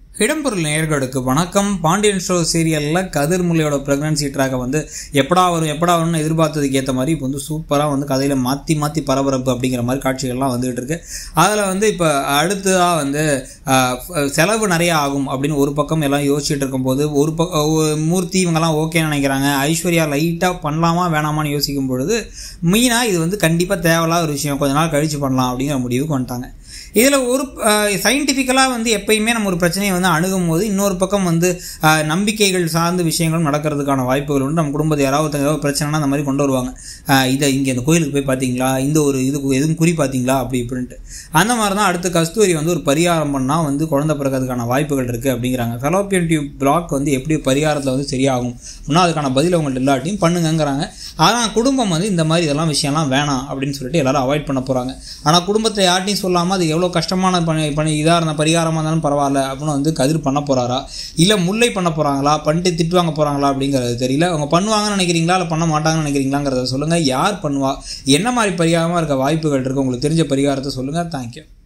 இடம்பொருள் நேயர்களுக்கு வணக்கம் பாண்டியன் ஷோ சீரியலில் கதிர் முல்லையோட ப்ரெக்னன்சி ட்ராக்கை வந்து எப்படா வரும் எப்படா வரும்னு எதிர்பார்த்ததுக்கு ஏற்ற மாதிரி இப்போ வந்து சூப்பராக வந்து கதையில் மாற்றி மாற்றி பரபரப்பு அப்படிங்கிற மாதிரி காட்சிகள்லாம் வந்துகிட்டு இருக்கு அதில் வந்து இப்போ அடுத்ததாக வந்து ஆஹ், செலவு நிறைய ஆகும் அப்படின்னு ஒரு பக்கம் எல்லாம் யோசிச்சுட்டு இருக்கும்போது ஒரு பக்கம் மூர்த்தி இவங்கெல்லாம் ஓகேன்னு நினைக்கிறாங்க ஐஸ்வர்யா லைட்டாக பண்ணலாமா வேணாமான்னு யோசிக்கும் பொழுது மெயினாக இது வந்து கண்டிப்பாக தேவையில்லாத ஒரு விஷயம் கொஞ்ச நாள் கழிச்சு பண்ணலாம் அப்படிங்கிற முடிவுக்கு வந்துட்டாங்க இதில் ஒரு சயின்டிஃபிக்கலாக வந்து எப்பயுமே நம்ம ஒரு பிரச்சனையை வந்து அணுகும் போது இன்னொரு பக்கம் வந்து அஹ், நம்பிக்கைகள் சார்ந்த விஷயங்களும் நடக்கிறதுக்கான வாய்ப்புகள் உண்டு நம்ம குடும்பத்தை யாராவது ஒருத்தங்க ஏதாவது பிரச்சனைனா அந்த மாதிரி கொண்டு வருவாங்க அஹ், இதை இங்கே இந்த கோயிலுக்கு போய் பார்த்தீங்களா இந்த ஒரு இதுக்கு எதுவும் குறி பார்த்தீங்களா அப்படி இப்படின்ட்டு அந்த மாதிரி தான் அடுத்து கஸ்தூரி வந்து ஒரு பரிகாரம் பண்ணால் வந்து குழந்தை பிறக்கிறதுக்கான வாய்ப்புகள் இருக்குது அப்படிங்கிறாங்க ஃபெலோப்பியன் டியூப் பிளாக் வந்து எப்படி பரிகாரத்தில் வந்து சரியாகும் அப்படின்னா அதுக்கான பதில் அவங்கள்ட்ட எல்லாட்டையும் பண்ணுங்கங்கிறாங்க ஆனால் குடும்பம் வந்து இந்த மாதிரி இதெல்லாம் விஷயம்லாம் வேணாம் அப்படின்னு சொல்லிட்டு எல்லாரும் அவாய்ட் பண்ண போகிறாங்க ஆனால் குடும்பத்தை யார்ட்டையும் சொல்லாமல் அது எவ்வளோ கஷ்டமான பணி பணி இதாக இருந்த பரிகாரமாக இருந்தாலும் பரவாயில்ல அப்படின்னு வந்து கதிர் பண்ண போகிறாரா இல்லை முல்லை பண்ண போகிறாங்களா பண்ணிட்டு திட்டு வாங்க போகிறாங்களா அப்படிங்கிறது தெரியல அவங்க பண்ணுவாங்கன்னு நினைக்கிறீங்களா இல்லை பண்ண மாட்டாங்கன்னு நினைக்கிறீங்களாங்கிறத சொல்லுங்கள் யார் பண்ணுவா என்ன மாதிரி பரிகாரமாக இருக்க வாய்ப்புகள் இருக்குது உங்களுக்கு தெரிஞ்ச பரிகாரத்தை சொல்லுங்கள் தேங்க்யூ